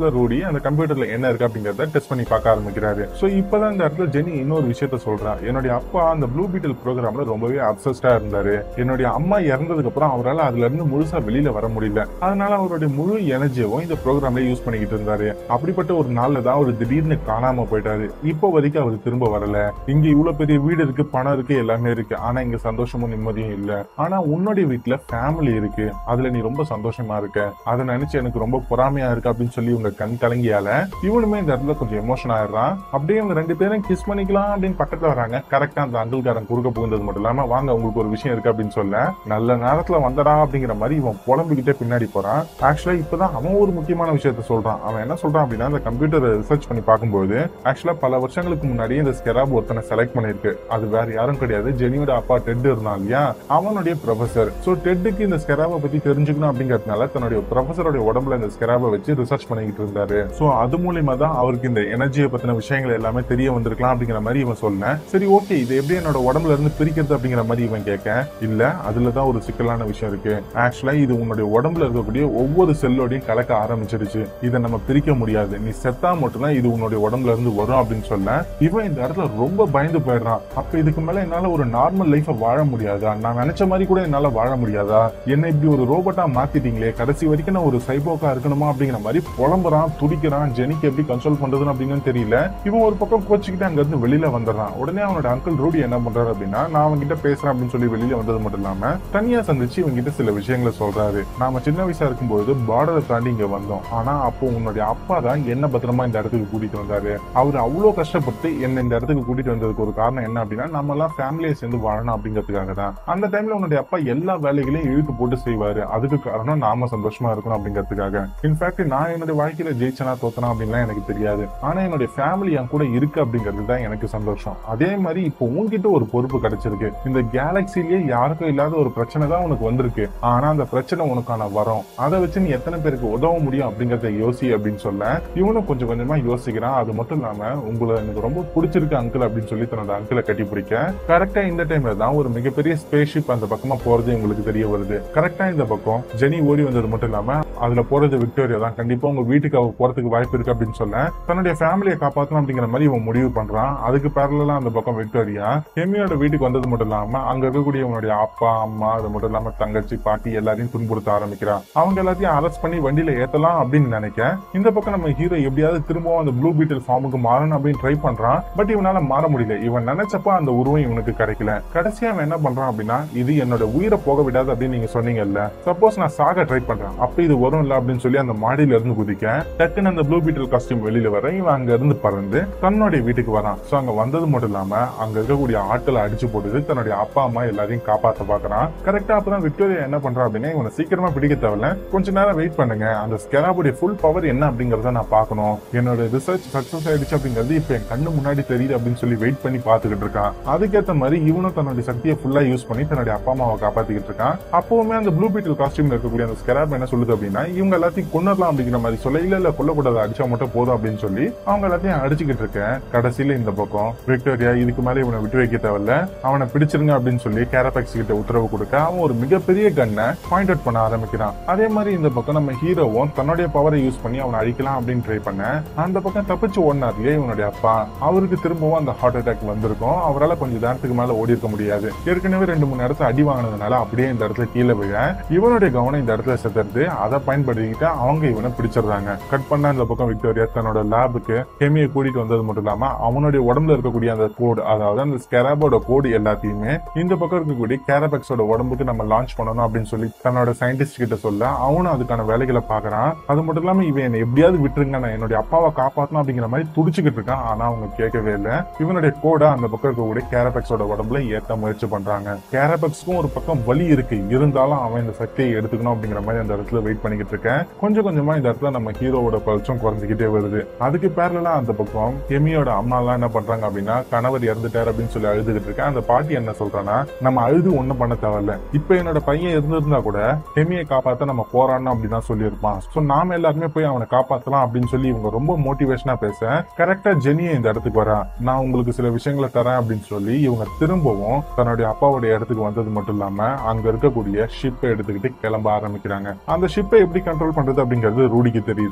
அந்த கம்ப்யூட்டர்ல என்ன இருக்கு அப்படிங்கறத டெஸ்ட் பண்ணி பார்க்க ஆரம்பிக்கிறாரு சோ இப்பதான் இந்த இடத்துல ஜெனி இன்னொரு விஷயத்த சொல்றா என்னுடைய அப்பா அந்த ப்ளூ பீட்டில் ப்ரோக்ராம்ல ரொம்பவே அப்சஸ்டா இருந்தாரு என்னுடைய அம்மா இறந்ததுக்கு அப்புறம் அவரால் அதுல இருந்து முழுசா வெளியில வர முடியல அதனால அவருடைய முழு எனர்ஜியும் இந்த ப்ரோக்ராம்ல யூஸ் பண்ணிக்கிட்டு இருந்தாரு அப்படிப்பட்ட ஒரு நாள்ல தான் அவர் திடீர்னு காணாம போயிட்டாரு இப்போ வரைக்கும் அவர் திரும்ப வரல இங்க இவ்வளவு பெரிய வீடு இருக்கு பணம் இருக்கு எல்லாமே இருக்கு ஆனா இங்க சந்தோஷமும் நிம்மதியும் இல்ல ஆனா உன்னுடைய வீட்டுல ஃபேமிலி இருக்கு அதுல நீ ரொம்ப சந்தோஷமா இருக்க அதை நினைச்சு எனக்கு ரொம்ப பொறாமையா இருக்கு அப்படின்னு சொல்லி இவங்க கண் கலங்கியால இவனுமே இந்த இடத்துல கொஞ்சம் எமோஷன் ஆயிடுறான் அப்படியே இவங்க ரெண்டு பேரும் கிஸ் பண்ணிக்கலாம் அப்படின்னு பக்கத்துல வராங்க கரெக்டா அந்த அங்கிள்காரன் குறுக்க புகுந்தது மட்டும் இல்லாம வாங்க உங்களுக்கு ஒரு விஷயம் இருக்கு அப்படின்னு சொல்ல நல்ல நேரத்துல வந்தடா அப்படிங்கிற மாதிரி இவன் புலம்பிக்கிட்டே பின்னாடி போறான் ஆக்சுவலா இப்பதான் அவன் ஒரு முக்கியமான விஷயத்த சொல்றான் அவன் என்ன சொல்றான் அப்படின்னா அந்த கம்ப்யூட்டர் ரிசர்ச் பண்ணி பார்க்கும்போது ஆக்சுவலா பல வருஷங்களுக்கு முன்னாடி இந்த ஸ்கெராப் ஒருத்தனை செலக்ட் பண்ணிருக்கு அது வேற யாரும் கிடையாது ஜெனியோட அப்பா டெட் இருந்தான் இல்லையா அவனுடைய ப்ரொஃபசர் சோ டெட்டுக்கு இந்த ஸ்கெராபை பத்தி தெரிஞ்சுக்கணும் அப்படிங்கறதுனால தன்னுடைய ப்ரொஃபசரோட உடம்புல இந்த ஸ்கெராபை வச்சு ரிசர்ச் பண்ணிக்கிட்டு இருந்தாரு சோ அது மூலியமா தான் அவருக்கு இந்த எனர்ஜியை பத்தின விஷயங்கள் எல்லாமே தெரிய வந்திருக்கலாம் அப்படிங்கிற மாதிரி இவன் சொன்னேன் சரி ஓகே இது எப்படி என்னோட உடம்புல இருந்து பிரிக்கிறது அப்படிங்கிற மாதிரி இவன் கேட்க இல்ல அதுலதான் ஒரு சிக்கலான விஷயம் இருக்கு ஆக்சுவலா இது உன்னுடைய உடம்புல இருக்கக்கூடிய ஒவ்வொரு செல்லோடையும் கலக்க ஆரம்பிச்சிருச்சு இதை நம்ம பிரிக்க முடியாது நீ செத்தா மட்டும்தான் இது உன்னுடைய உடம்புல இருந்து வரும் அப்படின்னு சொல்ல இவன் இந்த இடத்துல ரொம்ப பயந்து போயிடுறான் அப்ப இதுக்கு மேல என்னால ஒரு நார்மல் லைஃப வாழ முடியாதா நான் நினைச்ச மாதிரி கூட என்னால வாழ முடியாதா என்ன இப்படி ஒரு ரோபோட்டா மாத்திட்டீங்களே கடைசி வரைக்கும் நான் ஒரு சைபோக்கா இருக்கணுமா அப்படிங்கிற மாதிரி புலம்புறான் துடிக்கிறான் ஜெனிக்கு எப்படி கன்சோல் பண்றதுன்னு அப்படின்னு தெரியல இவன் ஒரு பக்கம் கோச்சிக்கிட்டு அங்க இருந்து வெளியில வந்துடுறான் உடனே அவனோட அங்கிள் ரூடி என்ன பண்றாரு அப்படின்னா நான் அவன்கிட்ட பேசுறேன் அப்படின்னு சொல்லி வெளியில வந்தது மட்டும் இல்லாம தனியா சந்திச்சு இவங்கிட்ட சில விஷயங்களை சொல்றாரு நாம சின்ன வயசா இருக்கும்போது பார்டரை தாண்டி இங்க வந்தோம் ஆனா அப்போ உன்னுடைய அப்பா தான் என்ன பத்திரமா இந்த இடத்துக்கு கூட்டிட்டு வந்தாரு அவர் அவ்வளவு கஷ்டப்பட்டு என்ன இந்த இடத்துக்கு கூட்டிட்டு வந்ததுக்கு ஒரு காரணம் என்ன அப்படின்னா நம்ம எல்லாம் ஃபேமிலியை சேர்ந்து வாழணும் அப்படிங்கிறதுக்காக தான் அந்த டைம்ல உன்னுடைய அப்பா எல்லா வேலைகளையும் இழுத்து போட்டு செய்வாரு அதுக்கு காரணம் நாம சந்தோஷமா இருக்கணும் அப்படிங்கிறதுக்காக இன்ஃபேக்ட் நான் என்னுடைய வாழ்க்கையில ஜெயிச்சனா தோத்தனா அப்படின்லாம் எனக்கு தெரியாது ஆனா என்னுடைய ஃபேமிலி என் கூட இருக்கு அப்படிங்கிறது தான் எனக்கு சந்தோஷம் அதே மாதிரி இப்போ உன்கிட்ட ஒரு பொறுப்பு கிடைச்சிருக்கு இந்த கேலக்சிலேயே யாருக்கும் இல்லாத ஒரு பிரச்சனை தான் உனக்கு வந்திருக்கு ஆனா அந்த பிரச்சனை உனக்கான வரம் அதை வச்சு நீ எத்தனை பேருக்கு உதவ முடியும் அப்படிங்கறத யோசி அப்படின்னு சொல்ல இவனும் கொஞ்சம் கொஞ்சமா யோசிக்கிறான் அது மட்டும் இல்லாம உங்களை எனக்கு ரொம்ப பிடிச்சிருக்கு அங்கிள் அப்படின்னு சொல்லி தன்னோட அங்கிளை கட்டி பிடிக்க கரெக்டா இந்த டைம்ல தான் ஒரு மிகப்பெரிய ஸ்பேஸ் ஷிப் அந்த பக்கமா போறது உங்களுக்கு தெரிய வருது கரெக்டா இந்த பக்கம் ஜெனி ஓடி வந்தது மட்டும் இல்லாம அதுல போறது விக்டோரியா தான் கண்டிப்பா உங்க வீட்டுக்கு அவ போறதுக்கு வாய்ப்பு இருக்கு அப்படின்னு சொல்ல தன்னுடைய ஃபேமிலியை காப்பாத்தணும் அப்படிங்கிற மாதிரி இவன் முடிவு பண்றான் அதுக்கு பேரலா அந்த பக்கம் விக்டோரியா எமியோட வீட்டுக்கு வந்தது மட்டும் இல்லாம அங்க இருக்கக்கூடிய உன்னுடைய அப்பா அம்மா அது மட்டும் இல்லாம தங்கச்சி பாட்டி எல்லாரையும் துன்புறுத்த ஆரம்பிக்கிறான் அவங்க எல்லாத்தையும் அரெஸ்ட் பண்ணி வண்டியில ஏத்தலாம் அப்படின்னு நினைக்க இந்த பக்கம் நம்ம ஹீரோ எப்படியாவது திரும்பவும் அந்த ப்ளூ பீட்டில் ஃபார்முக்கு மாறணும் அப்படின்னு ட்ரை பண்றான் பட் இவனால மாற முடியல இவன் நினைச்சப்ப அந்த உருவம் இவனுக்கு கிடைக்கல கடைசியா அவன் என்ன பண்றான் அப்படின்னா இது என்னோட உயிரை போக விடாது அப்படின்னு நீங்க சொன்னீங்கல்ல சப்போஸ் நான் சாக ட்ரை பண்றேன் அப்ப இது வரும் இல்ல அப்படின்னு சொல்லி அந்த மாடியில இருந்து குதிக்க டக்குன்னு அந்த ப்ளூ பீட்டில் காஸ்டியூம் வெளியில வர இவன் அங்க இருந்து பறந்து தன்னுடைய வீட்டுக்கு வரான் சோ அங்க வந்தது மட்டும் இல்லாம அங்க இருக்கக்கூடிய ஆட்களை அடிச்சு போட்டுட்டு தன்னுடைய அப்பா அம்மா எல்லாரையும் காப்பாத்த பாக்குறான் கரெக்டா அப்பதான் விக்டோரியா என்ன பண்றா அப்படின்னா இவனை சீக்கிரமா பிடிக்க தேவையில்ல கொஞ்ச நேரம் வெயிட் பண்ணுங்க அந்த ஸ்கெராபுடைய ஃபுல் பவர் என்ன அப்படிங்கறத நான் பார்க்கணும் என்னோட ரிசர்ச் சக்சஸ் ஆயிடுச்சு அப்படிங்கிறது இப்ப என் கண்ணு முன்னாடி தெரியுது அப்படின்னு சொல்லி வெயிட் பண்ணி பாத்துக்கிட்டு இருக்கான் அதுக்கேத்த மாதிரி இவனும் தன்னுடைய சக்தியை ஃபுல்லா யூஸ் பண்ணி தன்னுடைய அப்பா அம்மாவை காப்பாத்திக்கிட்டு இருக்கான் அப்பவுமே அந்த ப்ளூ பீட்டில் காஸ்டியூம்ல இருக்கக்கூடிய அந்த ஸ்கெராப் என்ன சொல்லுது அப்படின்னா இவங்க எல்லாத்தையும் கொண்டுடலாம் அப்படிங்கிற மாதிரி சொல்ல இல்ல இல்ல கொல்லக்கூடாது அடிச்சா மட்டும் போதும் அப்படின்னு சொல்லி அவங்க எல்லாத்தையும் அடிச்சுக்கிட்டு இருக்கேன் கடைசியில இந்த பக்கம் விக்டோரியா இதுக்கு மேல இவனை விட்டு வைக்க தேவையில்ல அவனை பிடிச்சிருங்க அப்படின்னு சொல்லி கேரபேக்ஸ் கிட்ட உத்தரவு கொடுக்க அவன் ஒரு மிகப்பெரிய கன்னை பாயிண்ட் அவுட் பண்ண ஆரம்பிக்கிறான் அதே மாதிரி இந்த பக்கம் நம்ம ஹீரோவும் தன்னுடைய பவரை யூஸ் பண்ணி அவனை அழிக்கலாம் அப்படின்னு ட்ரை பண்ண அந்த பக்கம் தப்பிச்சு ஓடினார் இல்லையா இவனுடைய அப்பா அவருக்கு திரும்பவும் அந்த ஹார்ட் அட்டாக் வந்திருக்கும் அவரால் கொஞ்சம் நேரத்துக்கு மேல ஓடி இருக்க முடியாது ஏற்கனவே ரெண்டு மூணு இடத்துல அடி வாங்கினதுனால அப்படியே இந்த இடத்துல கீழே விழ இவனுடைய கவனம் இந்த இடத்துல செத்துறது அதை பயன்படுத்திக்கிட்டு அவங்க இவனை பிடிச்சிடுறாங்க கட் பண்ண அந்த பக்கம் விக்டோரியா தன்னோட லேபுக்கு கெமியை கூட்டிட்டு வந்தது மட்டும் இல்லாம அவனுடைய உடம்புல இருக்கக்கூடிய அந்த கோடு அதாவது அந்த ஸ்கெராபோட கோடு எல்லாத்தையுமே இந்த பக்கம் இருக்கக்கூடிய கேரபெக்ஸோட உடம்புக்கு நம்ம லான்ச் பண்ணணும் அப்படின்னு சொல்லி தன்னோட சயின்டிஸ்ட் கிட்ட சொல்ல அவனும் அதுக்கான வேலைகளை பாக்குறான் அது மட்டும் இல்லாம இவன் என்னை எப்படியாவது விட்டுருங்க நான் என்னுடைய அப்பாவை காப்பாத்தணும் அப்படிங்கிற மாதிரி துடிச்சுக்கிட்டு இருக்கான் ஆனா அவங்க கேட்கவே இல்லை இவனுடைய கோடை அந்த பக்கம் இருக்கக்கூடிய கேரபெக்ஸோட உடம்புல ஏத்த முயற்சி பண்றாங்க கேரபெக்ஸ்க்கும் ஒரு பக்கம் வலி இருக்கு இருந்தாலும் அவன் இந்த சக்தியை எடுத்துக்கணும் அப்படிங்கிற மாதிரி அந்த இடத்துல வெயிட் பண்ணிக்கிட்டு இருக்கேன் கொஞ்சம் கொஞ்சமா இந்த இடத்துல நம்ம ஹீரோவோட பல்ச்சும் குறைஞ்சிக்கிட்டே வருது அதுக்கு பேரலா அந்த பக்கம் எமியோட அம்மா எல்லாம் என்ன பண்றாங்க அப்படின்னா கணவர் இறந்துட்டார் அப்படின்னு சொல்லி அழுதுகிட்டு இருக்கேன் அந்த பாட்டி என்ன சொல்றான்னா நம்ம அழுது ஒண்ணும் பண்ண தேவையில்ல இப்ப என்னோட பையன் இருந்திருந்தா கூட எமியை காப்பாத்த நம்ம போராடணும் அப்படின்னு தான் சொல்லியிருப்பான் சோ நாம எல்லாருமே போய் அவனை காப்பாத்தலாம் அப்படின்னு சொல்லி இவங்க ரொம்ப மோட்டிவேஷனா பேச கரெக்டா ஜெனியை இந்த இடத்துக்கு வரா நான் உங்களுக்கு சில விஷயங்களை தரேன் அப்படின்னு சொல்லி இவங்க திரும்பவும் தன்னுடைய அப்பாவுடைய இடத்துக்கு வந்தது மட்டும் இல்லாம அங்க இருக்கக்கூடிய ஷிப்பை எடுத்துக்கிட்டு கிளம்ப ஆரம்பிக்கிறாங்க அந்த ஷிப்பை எப்படி கண்ட்ரோல் பண்றது அப்படிங்கிறது ரூடிக்கு தெரியுது அதை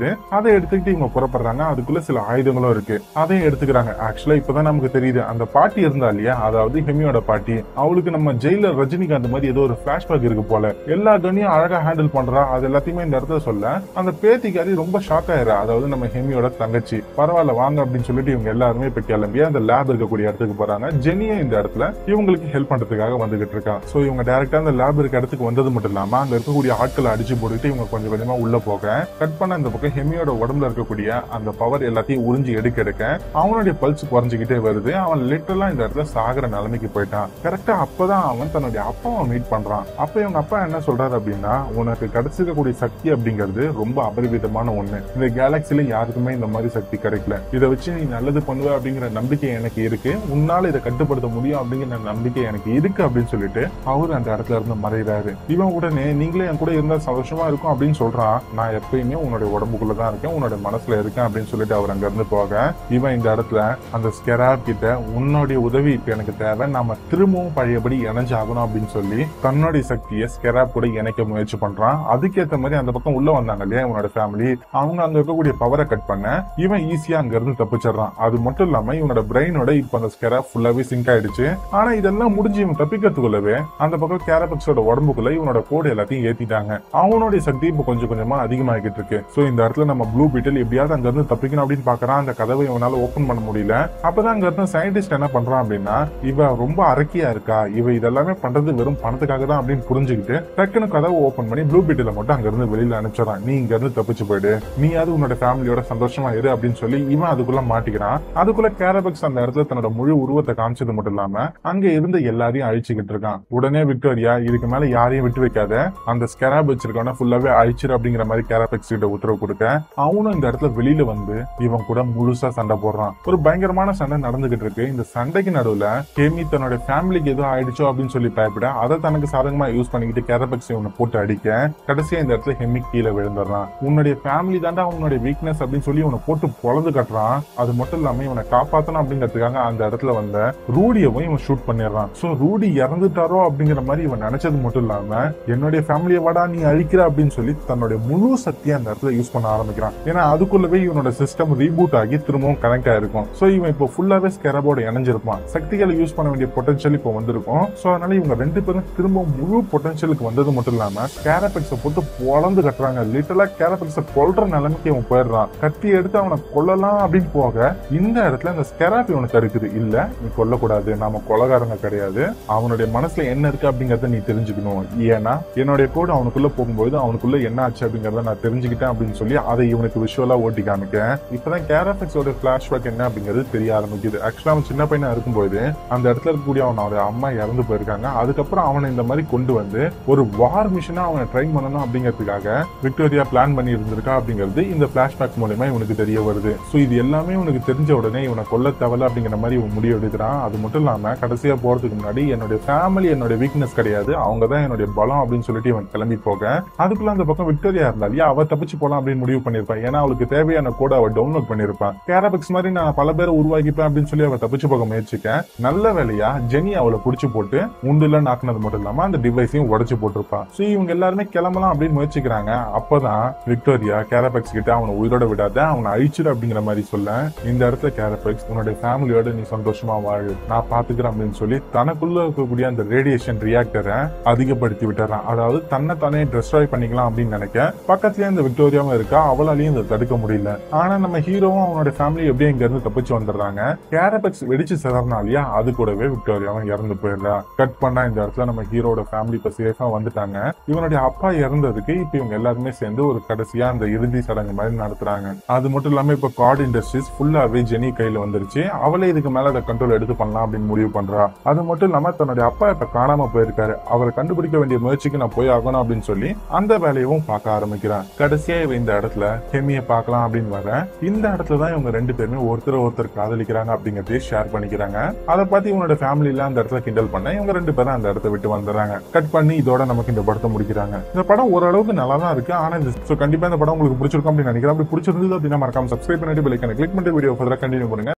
அதை எடுத்துக்கிட்டு இவங்க புறப்படுறாங்க அதுக்குள்ள சில ஆயுதங்களும் இருக்கு அதையும் எடுத்துக்கிறாங்க ஆக்சுவலா இப்பதான் நமக்கு தெரியுது அந்த பாட்டி இருந்தா இல்லையா அதாவது ஹெமியோட பாட்டி அவளுக்கு நம்ம ஜெயிலர் ரஜினிகாந்த் மாதிரி ஏதோ ஒரு பிளாஷ்பேக் இருக்கு போல எல்லா கண்ணையும் அழகா ஹேண்டில் பண்றா அது எல்லாத்தையுமே இந்த இடத்துல சொல்ல அந்த பேத்திக்காரி ரொம்ப ஷாக் ஆயிரா அதாவது நம்ம ஹெமியோட தங்கச்சி பரவாயில்ல வாங்க அப்படின்னு சொல்லிட்டு இவங்க எல்லாருமே இப்ப கிளம்பி அந்த லேப் இருக்கக்கூடிய இடத்துக்கு போறாங்க ஜெனியும் இந்த இடத்துல இவங்களுக்கு ஹெல்ப் பண்றதுக்காக வந்துகிட்டு இருக்கா சோ இவங்க டைரக்டா அந்த லேப் இருக்க இடத்துக்கு வந்தது மட்டும் இல்லாம அங்க இருக்கக்கூடிய ஆட்களை அடிச்சு போட்டுட்டு இவங்க கொஞ்சம் கொஞ்சமா உள்ள போக கட் பண்ண அந்த பக்கம் ஹெமியோட உடம்புல இருக்கக்கூடிய அந்த பவர் எல்லாத்தையும் உறிஞ்சி எடுக்க எடுக்க அவனுடைய பல்ஸ் குறைஞ்சிக்கிட்டே வருது அவன் லிட்டரலா இந்த இடத்துல சாகுற நிலைமைக்கு போயிட்டான் கரெக்டா அப்பதான் அவன் தன்னுடைய அப்பாவை மீட் பண்றான் அப்ப இவங்க அப்பா என்ன சொல்றாரு அப்படின்னா உனக்கு கிடைச்சிருக்கக்கூடிய சக்தி அப்படிங்கிறது ரொம்ப அபரிவிதமான ஒண்ணு இந்த கேலக்சில யாருக்குமே இந்த மாதிரி சக்தி கிடைக்கல இதை வச்சு நீ நல்லது பண்ணுவ அப்படிங்கிற நம்பிக்கை எனக்கு இருக்கு உன்னால இதை கட்டுப்படுத்த முடியும் அப்படிங்கிற நம்பிக்கை எனக்கு இருக்கு அப்படின்னு சொல்லிட்டு அவர் அந்த இடத்துல இருந்து மறைகிறாரு இவன் உடனே நீங்களே என் கூட இருந்தா சந்தோஷமா இருக்கும் அப்படின்னு சொல்றான் நான் எப்பயுமே உன்னுடைய உடம்புக்குள்ளதான் இருக்கேன் உன்னோட மனசுல இருக்கேன் அப்படின்னு சொல்லிட்டு அவர் அங்க இருந்து போக இவன் இந்த இடத்துல அந்த ஸ்கெராப் கிட்ட உன்னுடைய உதவி இப்ப எனக்கு தேவை நாம திரும்பவும் பழையபடி இணைஞ்சாகணும் அப்படின்னு சொல்லி தன்னுடைய சக்தியை ஸ்கெராப் கூட இணைக்க முயற்சி பண்றான் அதுக்கேத்த மாதிரி அந்த பக்கம் உள்ள வந்தாங்க இல்லையா இவனோட ஃபேமிலி அவங்க அங்க இருக்கக்கூடிய பவரை கட் பண்ண இவன் ஈஸியா அங்க இருந்து தப்பிச்சிடுறான் அது மட்டும் இல்லாம இவனோட பிரெயினோட இப்ப அந்த ஸ்கெராப் ஃபுல்லாவே சிங்க் ஆயிடுச்சு ஆனா இதெல்லாம் முடிஞ்சு இவன் தப்பிக்கிறதுக்குள்ளவே அந்த பக்கம் கேரபக்ஸோட உடம்புக்குள்ள இவனோட கோடு எல்லாத்தையும் ஏத்திட்டாங்க அவனுடைய சக்தி இப்ப கொஞ்சம் கொஞ்சமா அதிகமாகிட்டு இருக்கு சோ இந்த இடத்துல நம்ம ப்ளூ பீட்டில் எப்படியாவது அங்க இருந்து தப்பிக்கணும் அப்படின்னு பாக்குறான் அந்த கதவை இவனால ஓபன் பண்ண முடியல அப்பதான் அங்க இருந்த சயின்டிஸ்ட் என்ன பண்றான் அப்படின்னா இவ ரொம்ப அரக்கியா இருக்கா இவ இதெல்லாமே பண்றது வெறும் பணத்துக்காக தான் அப்படின்னு புரிஞ்சுக்கிட்டு டக்குனு கதவை ஓபன் பண்ணி ப்ளூ பீட்டில மட்டும் அங்க இருந்து வெளியில அனுப்பிச்சிடறான் நீ இங்க இருந்து தப்பிச்சு போயிடு நீ அது உன்னோட ஃபேமிலியோட சந்தோஷமா இரு அப்படின்னு சொல்லி இவன் அதுக்குள்ள மாட்டிக்கிறான் அதுக்குள்ள கேரபக்ஸ் அந்த இடத்துல தன்னோட முழு உருவத்தை காமிச்சது மட்டும் இல்லாம அங்க இருந்த எல்லாரையும் அழிச்சுக்கிட்டு இருக்கான் உடனே விக்டோரியா இதுக்கு மேல யாரையும் விட்டு வைக்காத அந்த ஸ்கெராப் வச்சிருக்கவன ஃபுல்லாவே அழிச்சிரு அப்படிங்கிற மாதிரி கேரபெக்ஸ் கிட்ட உத்தரவு கொடுக்க அவனும் இந்த இடத்துல வெளியில வந்து இவன் கூட முழுசா சண்டை போடுறான் ஒரு பயங்கரமான சண்டை நடந்துகிட்டு இருக்கு இந்த சண்டைக்கு நடுவுல கேமி தன்னோட ஃபேமிலிக்கு ஏதோ ஆயிடுச்சோ அப்படின்னு சொல்லி பயப்பட அதை தனக்கு சாதகமா யூஸ் பண்ணிக்கிட்டு கேரபெக்ஸ் இவனை போட்டு அடிக்க கடைசியா இந்த இடத்துல ஹெமி கீழே விழுந்துடுறான் உன்னுடைய ஃபேமிலி தாண்டா உன்னுடைய வீக்னஸ் அப்படின்னு சொல்லி இவனை போட்டு பொழந்து கட்டுறான் அது மட்டும் இல்லாம இவனை காப்பாத்தணும் அப்படிங்கிறதுக்காக அந்த இடத்துல வந்த ரூடியவும் இவன் ஷூட் பண்ணிடுறான் சோ ரூடி இறந்துட்டாரோ அப்படிங்கிற மாதிரி இவன் நினைச்சது மட்டும் இல்லாம என்னுடைய ஃபேமிலியை வாடா நீ அழிக்கிற அப்படின்னு சொல்லி தன்னுடைய முழு சக்தியை அந்த இடத்துல யூஸ் பண்ண ஆரம்பிக்கிறான் ஏன்னா அதுக்குள்ளவே இவனோட சிஸ்டம் ரீபூட் ஆகி திரும்பவும் கனெக்ட் ஆயிருக்கும் சோ இவன் இப்போ ஃபுல்லாவே ஸ்கெரபோட இணைஞ்சிருப்பான் சக்திகளை யூஸ் பண்ண வேண்டிய பொட்டன்ஷியல் இப்போ வந்திருக்கும் சோ அதனால இவங்க ரெண்டு பேரும் திரும்ப முழு பொட்டன்ஷியலுக்கு வந்தது மட்டும் இல்லாம கேரபெக்ஸை போட்டு பொழந்து கட்டுறாங்க லிட்டலா கேரபெக்ஸை கொல்ற நிலைமைக்கு இவன் போயிடுறான் கத்தி எடுத்து அவனை கொல்லலாம் அப்படின்னு போக இந்த இடத்துல இந்த ஸ்கெராப் இவனுக்கு இருக்குது இல்ல நீ கொல்லக்கூடாது நாம கொலகாரங்க கிடையாது அவனுடைய மனசுல என்ன இருக்கு அப்படிங்கறத நீ தெரிஞ்சுக்கணும் ஏன்னா என்னுடைய கோடு அவனுக்குள்ள போகும்போது அவனுக்குள்ள என்ன ஆச்சு அப்படிங்கறத நான் தெரிஞ்சுக்கிட்டேன் அப்படின்னு சொல்லி அதை இவனுக்கு விஷுவலா ஓட்டி காமிக்க இப்பதான் கேரபெக்ஸோட பிளாஷ்பேக் என்ன அப்படிங்கிறது தெரிய ஆரம்பிக்குது ஆக்சுவலா அவன் சின்ன பையனா இருக்கும்போது அந்த இடத்துல இருக்கக்கூடிய அவனோட அம்மா இறந்து போயிருக்காங்க அதுக்கப்புறம் அவனை இந்த மாதிரி கொண்டு வந்து ஒரு வார் மிஷனா அவனை ட்ரைன் பண்ணணும் அப்படிங்கிறதுக்காக விக்டோரியா பிளான் பண்ணி இருந்திருக்கா அப்படிங்கிறது இந்த பிளாஷ்பேக் மூலயமா இவனுக்கு தெரிய வருது சோ இது எல்லாமே இவனுக்கு தெரிஞ்ச உடனே இவனை கொல்ல தேவையில்ல அப்படிங்கிற மாதிரி இவன் முடிவு எடுக்கிறான் அது மட்டும் இல்லாம கடைசியா போறதுக்கு முன்னாடி என்னுடைய ஃபேமிலி என்னுடைய வீக்னஸ் கிடையாது அவங்க தான் என்னுடைய பலம் அப்படின்னு சொல்லிட்டு இவன் கிளம்பி போக அதுக்குள்ள அந்த பக்கம் விக்டோரியா இருந்தா இல்லையா அவ தப்பிச்சு போலாம் அப்படின்னு முடிவு பண்ணிருப்பான் ஏன்னா அவளுக்கு தேவையான கோட அவ டவுன்லோட் பண்ணிருப்பான் கேரபெக்ஸ் மாதிரி நான் பல பேரை உருவாக்கிப்பேன் அப்படின்னு சொல்லி அவ தப்பிச்சு போக முயற்சிக்க நல்ல வேலையா ஜெனி அவளை புடிச்சு போட்டு உண்டுல நாக்குனது மட்டும் இல்லாம அந்த டிவைஸையும் உடைச்சு போட்டிருப்பா சோ இவங்க எல்லாருமே கிளம்பலாம் அப்படின்னு முயற்சிக்கிறாங்க அப்பதான் விக்டோரியா கேரபெக்ஸ் கிட்ட அவனை உயிரோட விடாத அவனை அழிச்சிடு அப்படிங்கிற மாதிரி சொல்ல இந்த இடத்துல கேரபெக்ஸ் உன்னுடைய ஃபேமிலியோட நீ சந்தோஷமா வாழு நான் பாத்துக்கிறேன் அப்படின்னு சொல்லி தனக்குள்ள இருக்கக்கூடிய அந்த ரேடியேஷன் ரியாக்டரை அதிகப்படுத்தி விட்டுறான் அதாவது தன்னை தானே டிஸ்ட்ராய் பண்ணிக்கலாம் அப்படின்னு நினைக்க பக்கத்துலயே இந்த விக்டோரியாவும் இருக்கா அவளாலையும் இதை தடுக்க முடியல ஆனா நம்ம ஹீரோவும் அவனோட ஃபேமிலி எப்படியும் இங்க இருந்து தப்பிச்சு வந்துடுறாங்க கேரபெக்ஸ் வெடிச்சு சிதறனா இல்லையா அது கூடவே விக்டோரியாவும் இறந்து போயிடுறா கட் பண்ணா இந்த இடத்துல நம்ம ஹீரோட ஃபேமிலி இப்ப சேஃபா வந்துட்டாங்க இவனுடைய அப்பா இறந்ததுக்கு இப்ப இவங்க எல்லாருமே சேர்ந்து ஒரு கடைசியா அந்த இறுதி சடங்கு மாதிரி நடத்துறாங்க அது மட்டும் இல்லாம இப்ப கார்ட் இண்டஸ்ட்ரீஸ் ஃபுல்லாவே ஜெனி கையில வந்துருச்சு அவளே இதுக்கு மேல அதை கண்ட்ரோல் எடுத்து பண்ணலாம் அப்படின்னு முடிவு பண்றா அது மட்டும் இல்லாம தன்னுடைய அப்பா இப்ப காணாம போயிருக்காரு அவரை கண்டுபிடிக்க வேண்டிய முயற்சிக்கு நான் போய் ஆகணும் அப்படின்னு சொல்லி அந்த வேலையவும் பார்க்க ஆரம்பிக்கிறான் கடைசியா இவ இந்த இடத்துல ஹெமிய பார்க்கலாம் அப்படின்னு வர இந்த இடத்துல தான் இவங்க ரெண்டு பேருமே ஒருத்தர் ஒருத்தர் காதலிக்கிறாங்க அப்படிங்கறதையும் ஷேர் பண்ணிக்கிறாங்க அதை பார்த்து இவனோட ஃபேமிலில அந்த இடத்துல கிண்டல் பண்ண இவங்க ரெண்டு பேரும் அந்த இடத்த விட்டு வந்துடுறாங்க கட் பண்ணி இதோட நமக்கு இந்த படத்தை முடிக்கிறாங்க இந்த படம் ஓரளவுக்கு நல்லா தான் இருக்கு ஆனா இந்த so கண்டிப்பா இந்த படம் உங்களுக்கு பிடிச்சிருக்கும் அப்படின்னு நினைக்கிறேன் அப்படி பிடிச்சிருந்தது அப்படின்னா மறக்காம சப்ஸ்கிரைப் பண்ணிட்டு பெல்லைக்கான கிளிக் பண்ணிட்டு வீடியோ கண்டினியூ பண்ணுங்க